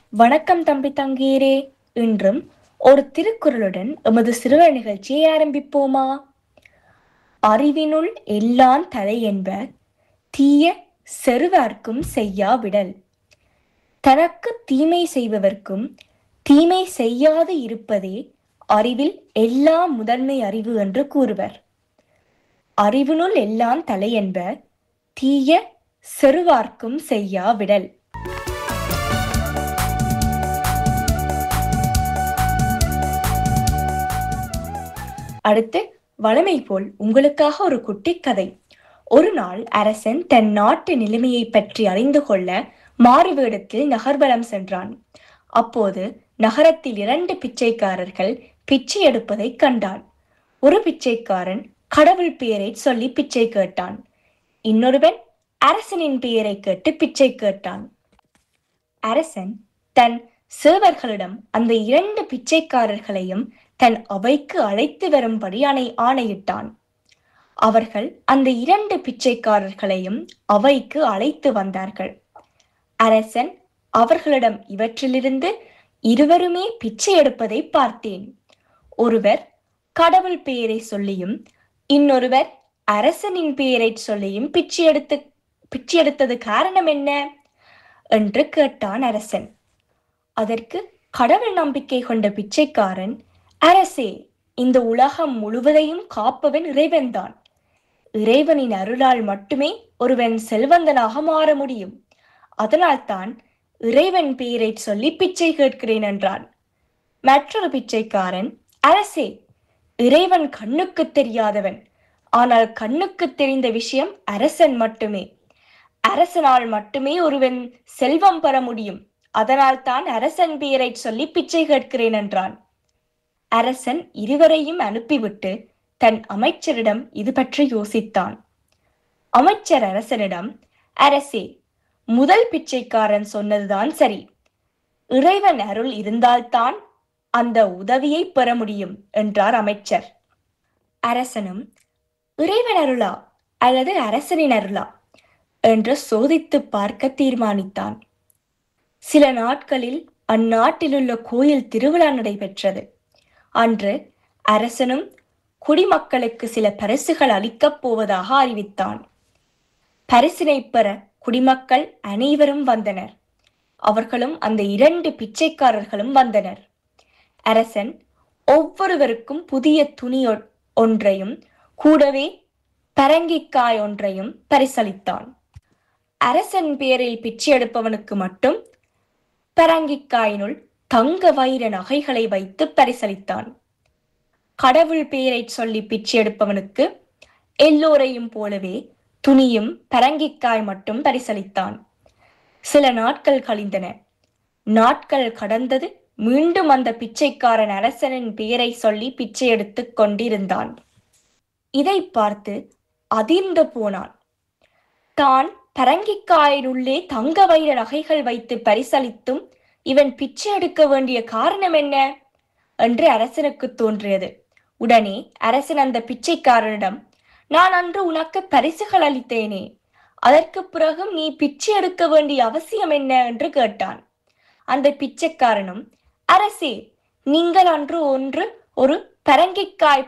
வணக்கம் தம்பி தங்கீரே இன்றும் ஒரு திருக்குறளுடன் எமது சிறுவர் நிகழ்ச்சியை ஆரம்பிப்போமா அறிவினுள் எல்லாம் தலை என்ப தீய செருவார்க்கும் செய்யா விடல் தனக்கு தீமை செய்பவர்க்கும் தீமை செய்யாது இருப்பதே அறிவில் எல்லாம் முதன்மை அறிவு என்று கூறுவர் அறிவினுள் எல்லாம் தலை என்ப தீய செருவார்க்கும் செய்யா விடல் அடுத்து வளமை போல் உங்களுக்காக ஒரு குட்டி கதை ஒரு நாள் அரசன் தன் நாட்டு நிலைமையை பற்றி அறிந்து கொள்ள மாறுவேடத்தில் நகர்வலம் சென்றான் அப்போது நகரத்தில் இரண்டு பிச்சைக்காரர்கள் பிச்சை எடுப்பதைக் கண்டான் ஒரு பிச்சைக்காரன் கடவுள் பெயரை சொல்லி பிச்சை கேட்டான் இன்னொருவன் அரசனின் பெயரை கேட்டு பிச்சை கேட்டான் அரசன் தன் சேவர்களிடம் அந்த இரண்டு பிச்சைக்காரர்களையும் தன் அவைக்கு அழைத்து வரும்படி ஆணை ஆணையிட்டான் அவர்கள் அந்த இரண்டு பிச்சைக்காரர்களையும் அவைக்கு அழைத்து வந்தார்கள் அரசன் அவர்களிடம் இவற்றிலிருந்து இருவருமே பிச்சை எடுப்பதை பார்த்தேன் ஒருவர் கடவுள் பெயரை சொல்லியும் இன்னொருவர் அரசனின் பெயரை சொல்லியும் பிச்சை எடுத்து பிச்சை எடுத்தது காரணம் என்ன என்று கேட்டான் அரசன் அதற்கு கடவுள் நம்பிக்கை கொண்ட பிச்சைக்காரன் அரசே இந்த உலகம் முழுவதையும் காப்பவன் இறைவன்தான் இறைவனின் அருளால் மட்டுமே ஒருவன் செல்வந்தனாக மாற முடியும் அதனால்தான் இறைவன் பெயரை சொல்லி பிச்சை கேட்கிறேன் என்றான் மற்றொரு பிச்சைக்காரன் அரசே இறைவன் கண்ணுக்கு தெரியாதவன் ஆனால் கண்ணுக்கு தெரிந்த விஷயம் அரசன் மட்டுமே அரசனால் மட்டுமே ஒருவன் செல்வம் பெற முடியும் அதனால் தான் அரசன் பெயரை சொல்லி பிச்சை கேட்கிறேன் என்றான் அரசன் இருவரையும் அனுப்பிவிட்டு தன் அமைச்சரிடம் இது பற்றி யோசித்தான் அமைச்சர் அரசனிடம் அரசே முதல் பிச்சைக்காரன் சொன்னதுதான் சரி இறைவன் அருள் இருந்தால்தான் அந்த உதவியை பெற முடியும் என்றார் அமைச்சர் அரசனும் இறைவன் அருளா அல்லது அரசனின் அருளா என்று சோதித்து பார்க்க தீர்மானித்தான் சில நாட்களில் அந்நாட்டிலுள்ள கோயில் திருவிழா நடைபெற்றது அன்று அரசனும் குடிமக்களுக்கு சில பரிசுகள் அளிக்கப் போவதாக அறிவித்தான் பரிசினை பெற குடிமக்கள் அனைவரும் வந்தனர் அவர்களும் அந்த இரண்டு பிச்சைக்காரர்களும் வந்தனர் அரசன் ஒவ்வொருவருக்கும் புதிய துணி ஒன்றையும் கூடவே பரங்கிக்காய் ஒன்றையும் பரிசளித்தான் அரசன் பேரில் பிச்சை எடுப்பவனுக்கு மட்டும் பரங்கிக்காயினுள் தங்க வைர நகைகளை வைத்து பரிசளித்தான் கடவுள் பெயரை சொல்லி பிச்சை எடுப்பவனுக்கு எல்லோரையும் போலவே துணியும் பரங்கிக்காய் மட்டும் பரிசளித்தான் சில நாட்கள் கழிந்தன நாட்கள் கடந்தது மீண்டும் அந்த பிச்சைக்காரன் அரசனின் பெயரை சொல்லி பிச்சை எடுத்துக் கொண்டிருந்தான் இதை பார்த்து அதிர்ந்து போனான் தான் பரங்கிக்காயினுள்ளே தங்க வைர நகைகள் வைத்து பரிசளித்தும் இவன் பிச்சை எடுக்க வேண்டிய காரணம் என்ன என்று அரசனுக்கு தோன்றியது உடனே அரசன் அந்த பிச்சைக்காரனிடம் நான் அன்று உனக்கு பரிசுகள் அளித்தேனே அதற்கு பிறகும் நீ பிச்சை எடுக்க வேண்டிய அவசியம் என்ன என்று கேட்டான் அந்த பிச்சைக்காரனும் அரசே நீங்கள் அன்று ஒன்று ஒரு பரங்கிக்காய்